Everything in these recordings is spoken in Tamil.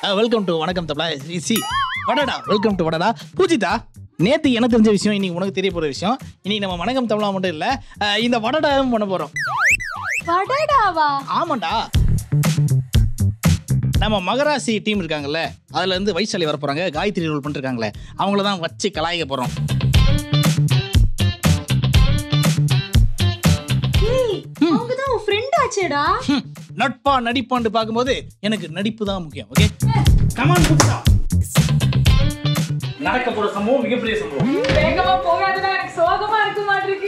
வெல்கம் டு வணக்கம் தப்லா சி வடடா வெல்கம் டு வடடா பூஜிதா நேத்து எனக்கு தெரிஞ்ச விஷயம் இன்னைக்கு உனக்கு தெரிய போற விஷயம் இன்னைக்கு நம்ம வணக்கம் தமிழா மட்டும் இல்ல அஹ், இந்த வடடாவும் பண்ண போறோம் வடடாவா ஆமாண்டா நம்ம மகராசி டீம் இருக்காங்கல்ல அதுல இருந்து வைசாலி வர போறாங்க காயத்ரி ரோல் பண்ணிருக்காங்களே அவங்கள தான் வச்சு கலாய்க்க போறோம் ஏய் அவங்க தான் உன் ஃப்ரெண்ட் ஆச்சேடா ஹம், நட்பா நடிப்பான்னு பார்க்கும்போது எனக்கு நடிப்பு தான் முக்கியம் ஓகே கமான் பூஜிதா நடக்க போற சம்பவம் மிகப்பெரிய சம்பவம் வேகமா போகாதடா எனக்கு சோகமா இருக்க மாட்டிருக்கு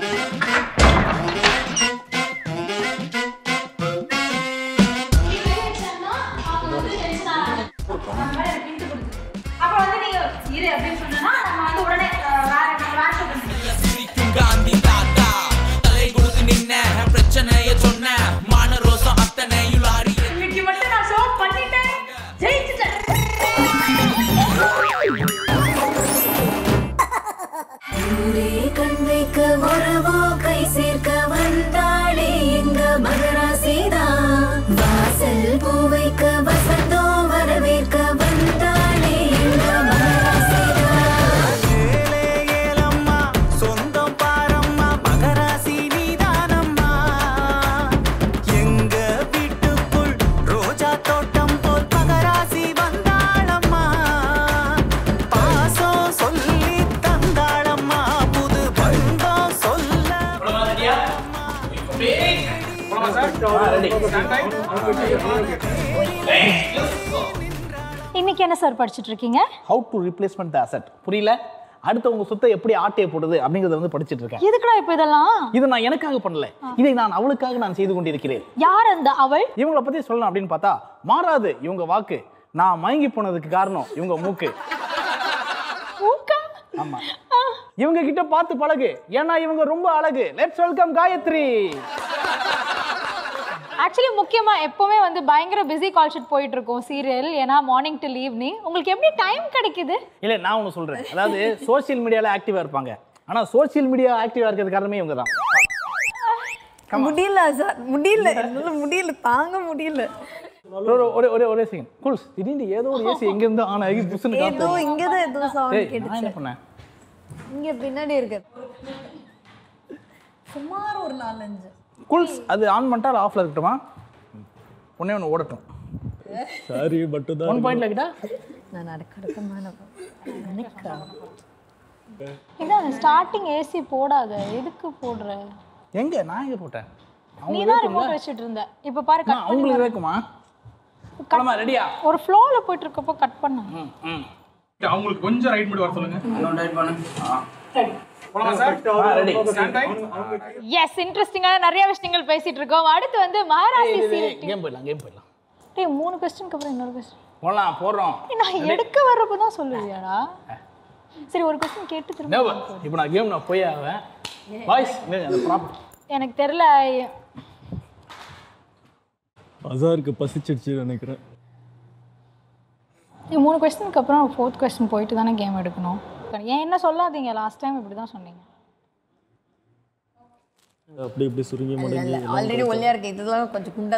அப்புறம் வந்து நீங்க இரு அப்படின்னு சொன்னா நம்ம வந்து உடனே அஹ், வேற வேற show பண்ணிக்கலாம். சிரிக்கும் காந்தி தாத்தா தலை கொடுத்து நின்ன பிரச்சனைய சொன்ன மான ரோசம் அத்தனையும் லாரி இன்னைக்கு மட்டும் நான் ஷோ பண்ணிட்டேன் ஜெயிச்சிட்டேன் ஊரே கண் வைக்க உறவோ கை சேர்க்க வந்தாளே எங்க மகராசிதா வாசல் பூ வைக்க வசந்தோ வரவேற்க வந்தாளே எங்க மகராசிதா ஏலே ஏலம்மா சொந்தம் பாரம்மா மகராசி நீதானம்மா எங்க வீட்டுக்குள் ரோஜா தோட்டம் போல் மகராசி வந்தாளம்மா பாசம் சொல்லி தந்தாளம்மா புது பந்தம் சொல்ல இன்னைக்கு என்ன சார் படிச்சிட்டு இருக்கீங்க how to replacement the asset புரியல அடுத்தவங்க சொத்தை எப்படி ஆட்டைய போடுது அப்படிங்கறத வந்து படிச்சிட்டு இருக்கேன் எதுக்குடா இப்ப இதெல்லாம் இது நான் எனக்காக பண்ணல இதை நான் அவளுக்காக நான் செய்து கொண்டிருக்கிறேன் யார் அந்த அவள் இவங்கள பத்தி சொல்லணும் அப்படின்னு பார்த்தா மாறாது இவங்க வாக்கு நான் மயங்கி போனதுக்கு காரணம் இவங்க மூக்கு மூக்கா ஆமா இவங்க கிட்ட பார்த்து பழகு ஏன்னா இவங்க ரொம்ப அழகு லெட்ஸ் வெல்கம் காயத்ரி ஆக்சுவலி முக்கியமா எப்பவுமே வந்து பயங்கர பிஸி கால் ஷீட் போயிட்டு இருக்கோம் சீரியல் ஏன்னா மார்னிங் டில் ஈவினிங் உங்களுக்கு எப்படி டைம் கிடைக்குது இல்ல நான் ஒன்று சொல்றேன் அதாவது சோஷியல் மீடியால ஆக்டிவா இருப்பாங்க ஆனா சோஷியல் மீடியா ஆக்டிவா இருக்கிறது காரணமே இவங்க தான் முடியல சார் முடியல என்னால முடியல தாங்க முடியல ஒரு ஒரு ஒரு ஒரே செகண்ட் கூல்ஸ் திடீர்னு ஏதோ ஒரு ஏசி எங்க இருந்து ஆன் ஆகி புஷ்னு ஏதோ காத்து இங்கதான் ஏதோ சவுண்ட் ஏய் நான் கேட்டுச்சு என்ன பண்ணேன் இங்க பின்னாடி இருக்கு சுமார் ஒரு நாலஞ்சு கூல்ஸ் அது ஆன் பண்ணிட்டா ஆஃப்ல இருக்கட்டுமா ஒண்ணே ஒன்று ஓடட்டும் சாரி மட்டும் தான் ஒன் பாயிண்ட்ல கிட்டா நான் நடக்கிறதுமான நினைக்கிறேன் இதான் ஸ்டார்டிங் ஏசி போடாத எதுக்கு போடுற எங்க நான் எங்க போட்டேன் நீ அவங்க தான் வேக்கும்ல ரிமோட் வச்சுட்டு இருந்த இப்ப பாரு அம்மா, கட் அவங்களுக்கு வேக்குமா போலாமா ரெடியா ஒரு ஃப்ளோல போயிட்டு இருக்கப்போ கட் பண்ண ம் ம் அவங்களுக்கு கொஞ்சம் ரைட் மட்டும் வர சொல்லுங்க ரெடி எஸ் இன்ட்ரெஸ்டிங்கான நிறைய விஷயங்கள் பேசிட்டு இருக்கோம் அடுத்து வந்து மகாராசி சீரியல் கேம் போயிடலாம் கேம் போயிடலாம் டேய் மூணு கொஸ்டினுக்கு அப்புறம் இன்னொரு கொஸ்டின் போடலாம் போடுறோம் நான் எடுக்க வர்றப்போ தான் சொல்லுவியாடா சரி ஒரு கொஸ்டின் கேட்டு திரும்ப நோவர் இப்போ நான் கேம் நான் போய் ஆவேன் வாய்ஸ் அந்த ப்ராப்பர்ட்டி எனக்கு தெரியல அசாருக்கு பசிச்சிடுச்சு நினைக்கிறேன் நீ மூணு கொஸ்டினுக்கு அப்புறம் ஃபோர்த் கொஸ்டின் போயிட்டு தானே கேம் எடுக்கணும் ஏன் என்ன சொல்லாதீங்க லாஸ்ட் டைம் இப்படி தான் சொன்னீங்க அப்படி இப்படி சுருங்கி முடிஞ்சு ஆல்ரெடி ஒல்லியா இருக்கு இதெல்லாம் கொஞ்சம் குண்டா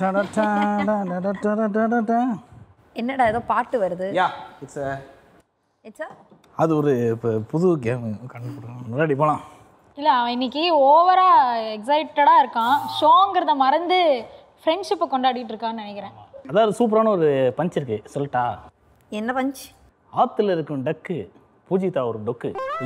தெரியும் என்னடா ஏதோ பாட்டு வருது யா இட்ஸ் இட்ஸ் அது ஒரு இப்போ புது கேம் கண்டுபிடிக்கணும் முன்னாடி போகலாம் இல்லை அவன் இன்னைக்கு ஓவராக எக்ஸைட்டடாக இருக்கான் ஷோங்கிறத மறந்து ஃப்ரெண்ட்ஷிப்பை கொண்டாடிட்டு இருக்கான்னு நினைக்கிறேன் அதாவது சூப்பரான ஒரு பஞ்ச் இருக்கு சொல்லட்டா என்ன பஞ்ச் ஆத்துல இருக்கும் டக்கு பூஜிதா ஒரு டொக்கு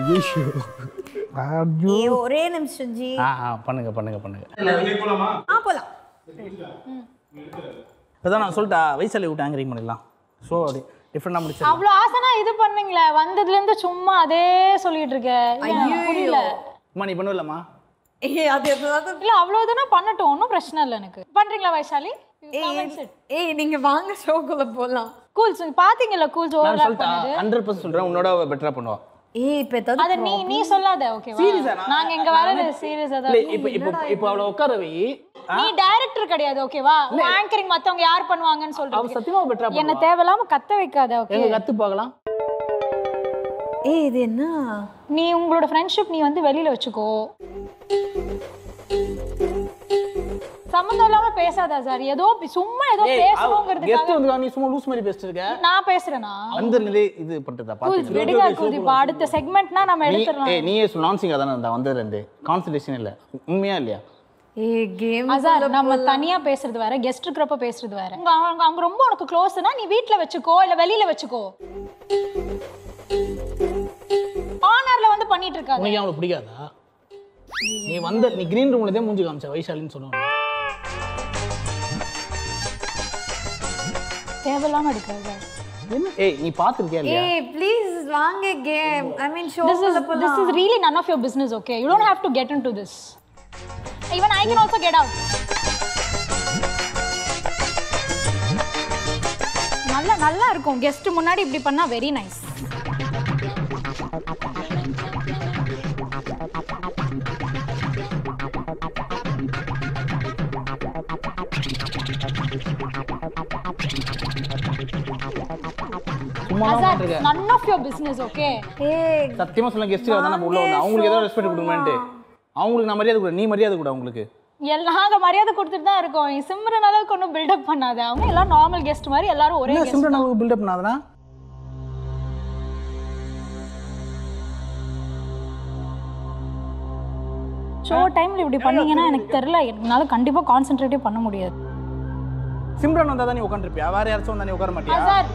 ஏ ஒரே நிமிஷம் ஜி ஆ ஆ பண்ணுங்க பண்ணுங்க பண்ணுங்க ஆ போலாம் இப்போதான் நான் சொல்லிட்டா வைசாலி விட்டு ஆங்கரிங் பண்ணிடலாம் ஸோ அப்படி டிஃப்ரெண்டாக முடிச்சு அவ்வளோ ஆசைனா இது பண்ணுங்களே வந்ததுலேருந்து சும்மா அதே சொல்லிட்டு இருக்க இல்ல, எனக்கு புரியல அம்மா நீ பண்ணுவில்லம்மா ஏய் அது ஏதாவது இல்ல அவ்வளோ இதுனா பண்ணட்டும் ஒன்றும் பிரச்சனை இல்லை எனக்கு பண்றீங்களா வைஷாலி ஏய், ஏய் நீங்க வாங்க ஷோக்குள்ள போலாம் கூல்ஸ் பாத்தீங்கல்ல கூல்ஸ் நான் ஓவர்லாப் சொல்லிட்டா பண்ணது ஹண்ட்ரட் பர்சன்ட் சொல்கிறேன் உன்னோட பெட்டராக பண்ணுவா ஏய் இப்ப ஏதாவது அத நீ நீ சொல்லாத ஓகேவா நாங்க இங்க வரது சீரியஸா இல்லை தான் இப்போ இப்போ இப்போ அவளை உட்கார வை நீ டைரக்டர் கிடையாது ஓகேவா ஆங்கரிங் மத்தவங்க யார் பண்ணுவாங்கன்னு அவ சொல்றீங்க சத்தியமா பெட்டரா என்ன தேவையில்லாம கத்த வைக்காத ஓகே எங்க கத்து பார்க்கலாம் ஏய் இது என்ன நீ உங்களோட ஃப்ரெண்ட்ஷிப் நீ வந்து வெளியில வச்சுக்கோ சம்மந்தம் இல்லாம பேசாதா சார் ஏதோ பி- சும்மா ஏதோ கெஸ்ட் பேசணுங்கிறதுக்காக வந்து நீ சும்மா லூஸ் மாதிரி பேசிட்டு இருக்க நான் பேசுறேனா அந்த நிலை இது பண்றதா கூல் பாத்து விடுங்க குதிப்பா அடுத்த செக்மெண்ட்னா நம்ம நீ எடுத்துடலாம் ஏய் நீயே சொல்லு நான் சிங்கா தானே இருந்தா வந்ததுல இருந்து கான்சன்ட்ரேஷன் இல்ல உண்மையா இல்லையா ஏ கேம் அசார் நம்ம தனியா பேசுறது வேற கெஸ்ட் இருக்கிறப்ப பேசுறது வேற உங்க அவங்க அவங்க ரொம்ப உனக்கு க்ளோஸ்னா நீ வீட்ல வச்சுக்கோ இல்ல வெளியில வச்சுக்கோ ஆனர்ல வந்து பண்ணிட்டு இருக்காங்க உனக்கு அவனுக்கு பிடிக்காதா நீ வந்த நீ கிரீன் ரூம்ல தான் மூஞ்சி காமிச்ச வைஷாலின்னு சொல்லுவாங்க தேவையில்லாம எடுக்காது சார் என்ன ஏய் நீ பாத்துருக்கியா இல்லையா ஏய் ப்ளீஸ் வாங்க game I mean show this is this is really none of your business okay you don't have to get into this even i can also get out நல்லா நல்லா இருக்கும் கெஸ்ட் முன்னாடி இப்படி பண்ணா வெரி நைஸ் சும்மா Azad, இருக்க none of your business okay ஏய் சத்தியமா சொல்ல கெஸ்ட் தான் நம்ம உள்ள வந்தோம் அவங்களுக்கு ஏதோ ரெஸ்பெக்ட் கொடுக்கணும்ட்டு அவங்களுக்கு நான் மரியாதை கொடு நீ மரியாதை கொடு அவங்களுக்கு எல்லாம் நாங்க மரியாதை கொடுத்துட்டு தான் இருக்கோம் சிம்ரன் அளவுக்கு ஒன்றும் பில்டப் பண்ணாத அவங்க எல்லாம் நார்மல் கெஸ்ட் மாதிரி எல்லாரும் ஒரே என்ன guest சிம்ரன் அளவுக்கு பில்டப் பண்ணாதனா ஷோ டைம்ல இப்படி பண்ணீங்கன்னா எனக்கு தெரியல என்னால கண்டிப்பா கான்சென்ட்ரேட்டே பண்ண முடியாது சிம்ரன் வந்தா தான் நீ உட்காந்துருப்பியா வேற யாராச்சும் வந்தா நீ உட்கார மாட்டியா சார்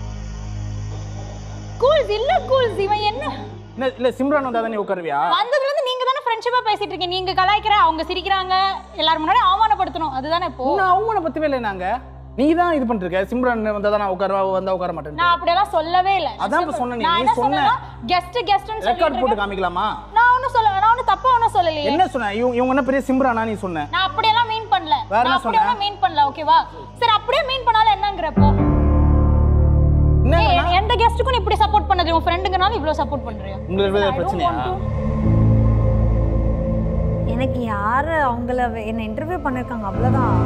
கூல்ஸ் இல்ல கூல்ஸ் இவன் என்ன இல்ல இல்ல சிம்ரன் வந்தா தான் நீ உட்காருவியா வந்ததுல இருந்து நீங்க தானே ஃப்ரெண்ட்ஷிப்பா பேசிட்டு இருக்கீங்க நீங்க கலாய்க்கிற அவங்க சிரிக்கிறாங்க எல்லாரும் முன்னாடி அவமானப்படுத்தணும் அதுதானே இப்போ நான் அவங்கள பத்தவே இல்லை நாங்க நீ தான் இது பண்ணிருக்க சிம்ரன் வந்தா தான் நான் உட்கார வந்தா உட்கார மாட்டேன் நான் அப்படியெல்லாம் சொல்லவே இல்ல அதான் இப்ப சொன்ன நீ. நான் நீ என்ன சொன்ன. சொன்னேன்னா கெஸ்ட் கெஸ்ட்னு ரெக்கார்ட் போட்டு சொல்லிட்டு காமிக்கலாமா நான் ஒன்னும் சொல்ல நான் ஒன்னும் தப்பா ஒன்னும் சொல்லலையே என்ன சொன்ன இவங்க இவங்க என்ன பெரிய சிம்ரானா நீ சொன்ன நான் அப்படியெல்லாம் மீன் பண்ணல வேற என்ன நான் அப்படியெல்லாம் மீன் பண்ணல ஓகேவா சரி அப்படியே மீன் பண்ணாலும் என்னங்கிறப்போ என்ன ஏய், பண்ணா? எந்த கெஸ்ட்டுக்கும் நீ இப்படி சப்போர்ட் பண்ணது உன் ஃப்ரெண்டுங்கனால இவ்வளவு சப்போர்ட் பண்றியா உங்களுக்கு I ஏதாவது don't பிரச்சனையா want to. எனக்கு யாரு அவங்கள வே- என்ன இன்டர்வியூ பண்ணிருக்காங்க அவ்வளவுதான்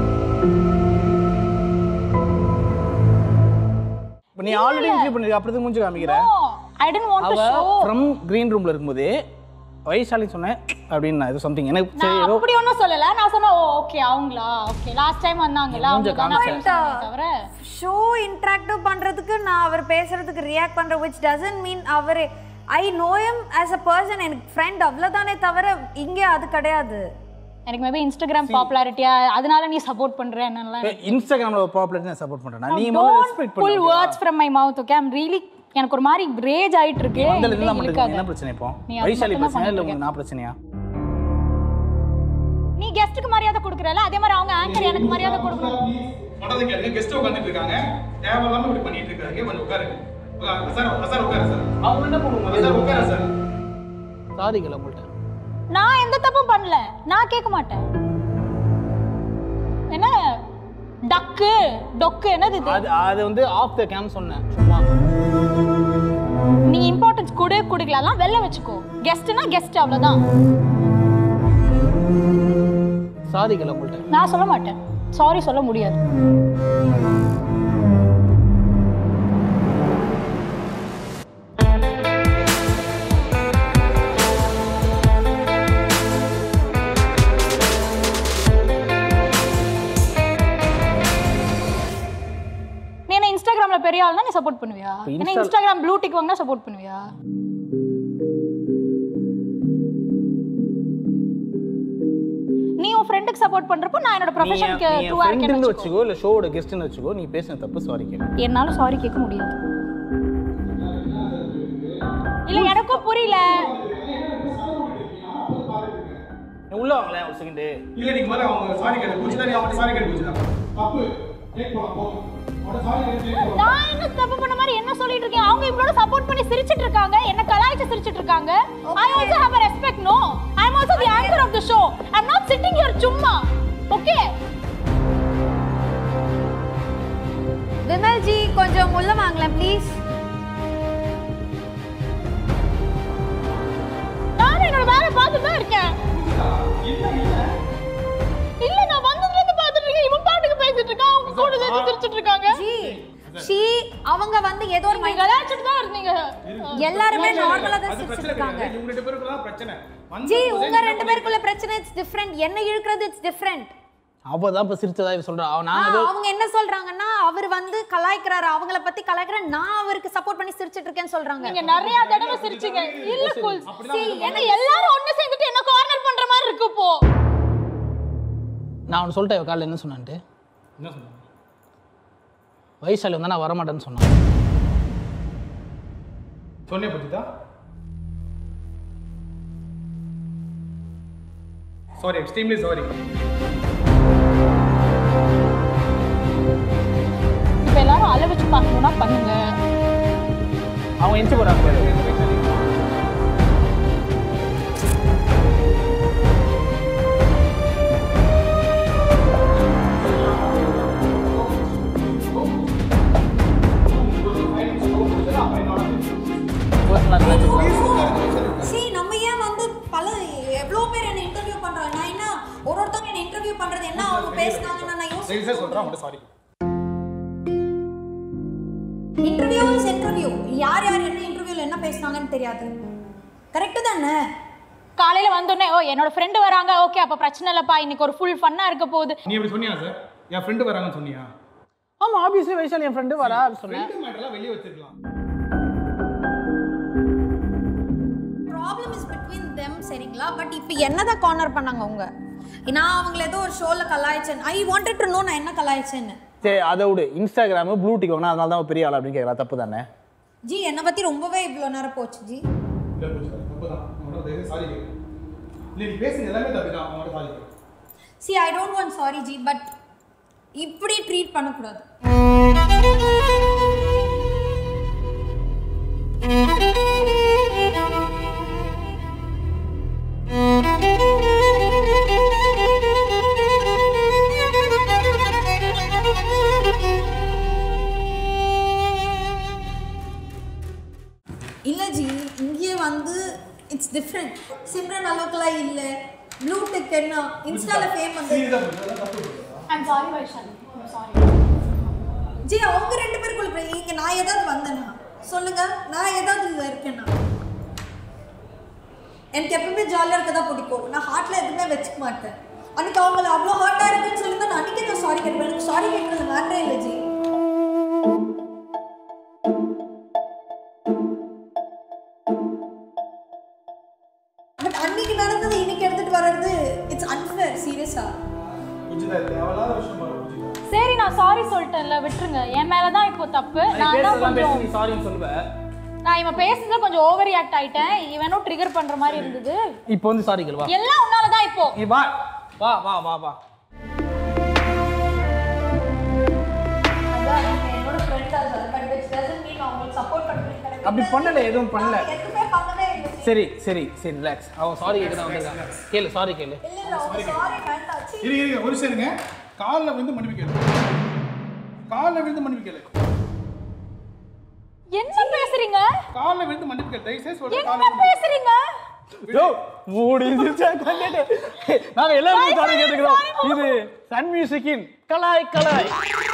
இப்ப நீ ஆல்ரெடி இன்டர்வியூ பண்ணிருக்க அப்புறம் எதுக்கு மூஞ்சி காமிக்கிற No, I didn't want to அவ show. ஃப்ரம் கிரீன் ரூம்ல இருக்கும்போது வைஷாலி சொன்னேன் அப்படின்னு நான் ஏதோ சம்திங் எனக்கு சரி நான் ஏதோ அப்படி ஒன்றும் சொல்லல நான் சொன்னேன் ஓ ஓகே அவங்களா ஓகே லாஸ்ட் டைம் வந்தாங்கல்ல அவங்க மூஞ்ச தான் காமிச்சேன். friends தவிர ஷோ இன்ட்ராக்டிவ் பண்றதுக்கு நான் அவர் பேசுறதுக்கு ரியாக்ட் பண்றேன் which doesn't மீன் அவர் I know him as a person எனக்கு ஃப்ரெண்ட் அவ்வளவுதானே தவிர இங்கே அது கிடையாது எனக்கு மேபி இன்ஸ்டாகிராம் பாப்புலாரிட்டியா அதனால நீ சப்போர்ட் பண்ற என்னலாம் இன்ஸ்டாகிராம்ல ஒரு பாப்புலர் நான் சப்போர்ட் பண்றேன் நீ முதல்ல ரெஸ்பெக்ட் புல் பண்ணு words from my mouth okay I'm really எனக்கு ஒரு மாதிரி ரேஜ் ஆயிட்டு இருக்கு வந்தல என்கிட்ட என்ன இழுக்காத. என்ன பிரச்சனை இப்போ நீ அது வைஷாலி மட்டும் தான் பிரச்சனை இல்ல பண்ணிட்டு உங்களுக்கு நான் பிரச்சனையா நீ கெஸ்ட்டுக்கு மரியாதை கொடுக்குறல அதே மாதிரி அவங்க ஆங்கர் எனக்கு மரியாதை கொடுக்கணும் பண்றது கேளுங்க கெஸ்ட் உட்காந்துட்டு இருக்காங்க தேவையில்லாம இப்படி பண்ணிட்டு இருக்காங்க கொஞ்சம் உட்காருங்க உட்காருங்க. சார் சார் உட்காரு சார் அவங்க என்ன பண்ணுவாங்க சார் உட்காரு சார் சாரிகள் உங்கள்ட்ட நான் எந்த தப்பும் பண்ணல நான் கேட்க மாட்டேன் என்ன டக்கு டொக்கு என்னது இது அது அது வந்து ஆஃப் த கேம் சொன்னேன் சும்மா நீ இம்பார்ட்டன்ஸ் கொடு கொடுக்கலாம் வெளில வச்சுக்கோ கெஸ்ட்னா கெஸ்ட் அவ்வளவுதான் சாரிகள் உங்கள்ட்ட நான் சொல்ல மாட்டேன் சாரி சொல்ல முடியாது நீ என்ன இன்ஸ்டாகிராம்ல பெரிய ஆள்னா நீ சப்போர்ட் பண்ணுவியா இப்ப என்ன Insta- இன்ஸ்டாகிராம் ப்ளூ டிக் வாங்கினா சப்போர்ட் பண்ணுவியா நீ உன் ஃப்ரெண்டுக்கு சப்போர்ட் பண்றப்போ நான் என்னோட ப்ரொஃபஷனுக்கு ட்ரூவா ஃப்ரெண்டுன்னு இருக்கேன்னு வச்சுக்கோ இல்ல ஷோவோட கெஸ்ட்னு வச்சுக்கோ நீ பேசின தப்பு சாரி கேளு என்னால சாரி கேட்க முடியாது இல்ல எனக்கும் புரியல நீ உள்ள வாங்களேன் ஒரு செகண்ட் இல்ல நீங்க முதல்ல அவங்க சாரி கேட்டு பூச்சி நீ அவங்க சாரி கேட்டு பூச்சி தப்பு கேக் போலாம் போ அவட சாரி கேட்டு நான் என்ன தப்பு பண்ண மாதிரி என்ன சொல்லிட்டு இருக்கேன் அவங்க இவளோட சப்போர்ட் பண்ணி சிரிச்சிட்டு இருக்காங்க என்ன கலாய்ச்சு சிரிச்சிட்டு இருக்காங்க I also have a respect no I am also the anchor of the show I am not sitting here சும்மா ஓகே விமல் ஜி கொஞ்சம் உள்ள வாங்களேன் ப்ளீஸ் நான் என்னோட வேலை பார்த்துட்டு தான் இருக்கேன் இல்ல நான் வந்ததுல இருந்து பார்த்துட்டு இருக்கேன் இவன் பாட்டுக்கு பேசிட்டு இருக்கான் அவங்க கூட சேர்ந்து சிரிச்சிட்டு இருக்காங்க ஜி ஷீ அவங்க வந்து ஏதோ ஒரு நீங்க மைண்ட் கலாய்ச்சிட்டு தான் இருந்தீங்க எல்லாருமே நார்மலா தான் அது பிரச்சனை சிரிச்சிருக்காங்க கிடையாது இவங்க ரெண்டு பேருக்குள்ள தான் பிரச்சனை வந்து ஜி உங்க ரெண்டு பேருக்குள்ள பிரச்சனை இட்ஸ் டிஃப்ரெண்ட் என்ன இழுக்கிறது இட்ஸ் டிஃப்ரெண்ட் அவ தான் இப்ப சிரிச்சதா இவ சொல்றா அவ ஆ, நான் ஏதோ அவங்க என்ன சொல்றாங்கன்னா அவர் வந்து கலாய்க்கிறாரு அவங்கள பத்தி கலாய்க்கிறேன் நான் அவருக்கு சப்போர்ட் பண்ணி சிரிச்சிட்டு இருக்கேன்னு சொல்றாங்க நீங்க நிறைய தடவை சிரிச்சீங்க இல்ல கூல் என்ன எல்லாரும் ஒண்ணு சேர்ந்துட்டு என்ன கார்னர் பண்ற மாதிரி இருக்கு இப்போ நான் அவன் சொல்லிட்டேன் இவ காலைல என்ன சொன்னான்ட்டு என்ன சொன்னாங்க வைசாலி வந்தா நான் வரமாட்டேன்னு சொன்னான் சொன்னியா பூஜிதா சாரி எக்ஸ்ட்ரீம்லி சாரி இப்ப எல்லாரும் அழ வச்சு பார்க்கணும்னா பண்ணுங்க அவங்க எஞ்சி போறாங்க பாரு. Personal ஆ பேசிக்கலாம். சி நம்ம ஏன் வந்து பல எவ்வளோ பேர் என்ன இன்டர்வியூ பண்றாங்க நான் என்ன ஒரு ஒருத்தவங்க என்ன இன்டர்வியூ பண்றது என்ன அவங்க பேசுனாங்கன்னு நான் தயவு யோசிச்சு செய்து சொல்றேன் அவங்கள்ட்ட சாரி இன்டர்வியூ இஸ் இன்டர்வியூ யார் யார் என்ன இன்டர்வியூல என்ன பேசுனாங்கன்னு தெரியாது கரெக்டு தானே காலையில வந்தோடனே ஓ என்னோட ஃப்ரெண்டு வராங்க ஓகே அப்ப பிரச்சனை இல்லப்பா இன்னைக்கு ஒரு ஃபுல் ஃபன்னா இருக்க போகுது நீ எப்படி சொன்னியா சார் என் ஃப்ரெண்டு வராங்கன்னு சொன்னியா ஆமா ஆப்வியஸ்லி வைசாலி என் ஃப்ரெண்டு வரா அப்படி சொன்னேன் ஃப்ரெண்டு மேட்டர்லாம் வெளியே வச்சிருக்கலாம் ப்ராப்ளம் இஸ் பிட்வீன் தெம் சரிங்களா பட் இப்போ என்னதான் கார்னர் பண்ணாங்க அவங்க நான் அவங்கள ஏதோ ஒரு ஷோல கலாய்ச்சேன் ஐ வாண்டட் டு நோ நான் என்ன கலாய்ச்சேன்னு சரி அதை விடு இன்ஸ்டாகிராம் ப்ளூ டிக் வாங்கினா அதனால தான் அவன் பெரிய ஆள் அப்படின்னு கேட்கலாம் தப்பு தானே ஜி என்னை பத்தி ரொம்பவே இவ்வளோ நேரம் போச்சு ஜி இல்லை பூஜிதா தப்பு தான் அவங்கள்ட்ட தயவு சாரி கேட்கு இல்லை நீ பேசுங்க எல்லாமே தப்பு தான் அவங்கள்ட்ட சாரி கேட்கு சி I don't want sorry ji but இப்படி ட்ரீட் பண்ணக்கூடாது இல்லை ஜி இங்கே வந்து இட்ஸ் டிஃப்ரெண்ட் சிம்ரன் அளவுக்குலாம் இல்லை ப்ளூ டிக் என்ன இன்ஸ்டால ஃபேம் வந்து I'm sorry Vaishali sorry ji அவங்க ரெண்டு பேருக்குள்ள பிர- இங்க நான் ஏதாவது வந்தேனா சொல்லுங்க நான் ஏதாவது இதுல இருக்கேனா எனக்கு எப்பவுமே ஜாலியாக இருக்க தான் பிடிக்கும் நான் ஹார்ட்ல எதுவுமே வச்சுக்க மாட்டேன் அன்னைக்கு அவங்கள அவ்வளோ ஹார்ட்டாக இருக்குன்னு சொல்லி தான் நான் அன்னைக்கே நான் சாரி கேட்பேன் எனக்கு சாரி கேட்கறது மேட்டரே இல்லை ஜி பட் அன்னைக்கு நடந்தது இன்னைக்கு எடுத்துட்டு வர்றது இட்ஸ் அன்ஃபேர் சீரியஸா பூஜிதா தேவையில்லாத விஷயம் பாரு பூஜிதா சரி நான் சாரி சொல்லிட்டேன்ல விட்டுருங்க என் மேல தான் இப்போ தப்பு நான் தான் கொஞ்சம் நீ சாரின்னு சொல்லுவேன் நான் இவன் பேசுனதுல கொஞ்சம் ஓவர் ரியாக்ட் ஆயிட்டேன் இவனும் ட்ரிகர் பண்ற மாதிரி இருந்தது இப்போ வந்து சாரி கேள்வா எல்லாம் உன்னால தான் இப்போ நீ வா வா வா வா வா என்னோட ஃப்ரெண்ட் அது பட் விச் டசன்ட் மீன் அவங்களுக்கு சப்போர்ட் பண்ணுறேன் அப்படி பண்ணல எதுவும் பண்ணல எதுவுமே பண்ணவே இல்லை சரி சரி சரி ரிலாக்ஸ் அவன் சாரி கேட்க தான் வந்திருக்கான் கேளு சாரி கேளு இல்ல இல்ல அவங்க சாரி வேண்டாம் சீ. இரு இரு ஒரு நிமிஷம் இருங்க காலில் விழுந்து மன்னிப்பு கேளு காலில் விழுந்து மன்னிப்பு கேளு என்ன பேசுறீங்க காலில் விழுந்து மன்னிப்பு கேளு தயவு செய்து சொல்றேன் என்ன காலில் பேசுறீங்க யோ மூடி நாங்க எல்லாருமே சாரி கேட்டுக்கிறோம் இது சன் மியூசிக்கின் கலாய் கலாய்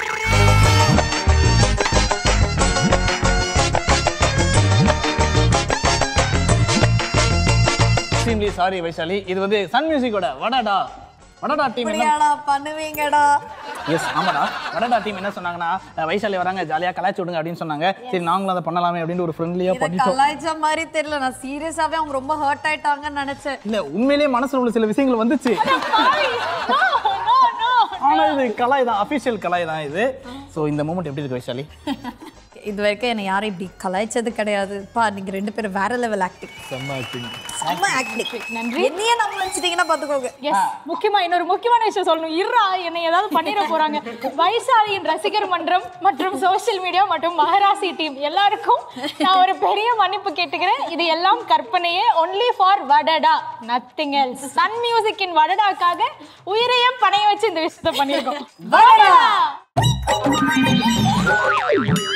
எக்ஸ்ட்ரீம்லி சாரி வைசாலி இது வந்து சன் மியூசிக்கோட வடடா வடடா டீம் என்ன இப்படியாடா பண்ணுவீங்கடா எஸ் ஆமாடா வடடா டீம் என்ன சொன்னாங்கன்னா அஹ், வைசாலி வராங்க ஜாலியாக கலாய்ச்சி விடுங்க அப்படின்னு சொன்னாங்க சரி நாங்களும் அதை பண்ணலாமே அப்படின்னு ஒரு ஃப்ரெண்ட்லியாக எனக்கு பண்ணிட்டோம் கலாய்ச்ச மாதிரி தெரியல நான் சீரியஸாவே அவங்க ரொம்ப ஹர்ட் ஆயிட்டாங்கன்னு நினைச்சேன் இல்ல உண்மையிலேயே மனசுல உள்ள சில விஷயங்கள் வந்துச்சு நோ நோ ஆனா இது கலாய் தான் அபிஷியல் கலாய் தான் இது சோ இந்த மூமெண்ட் எப்படி இருக்கு வைசாலி இது வரைக்கும் என்னை யாரும் இப்படி கலாய்ச்சது கிடையாது பா நீங்க ரெண்டு பேரும் வேற லெவல் ஆக்டிங் செம்ம ஆக்டிங் செம்ம ஆக்டிங் நன்றி என்னையே நம்ம நினைச்சிட்டீங்கன்னா பாத்துக்கோங்க எஸ் முக்கியமா இன்னொரு முக்கியமான விஷயம் சொல்லணும் இருறா என்னை ஏதாவது பண்ணிட போறாங்க வைசாலியின் ரசிகர் மன்றம் மற்றும் சோஷியல் மீடியா மற்றும் மகராசி டீம் எல்லாருக்கும் நான் ஒரு பெரிய மன்னிப்பு கேட்டுக்கிறேன் இது எல்லாம் கற்பனையே only for Vadada nothing else Sun மியூசிக்கின் வடடாக்காக உயிரையே பணைய வச்சு இந்த விஷயத்தை பண்ணியிருக்கோம் வடடா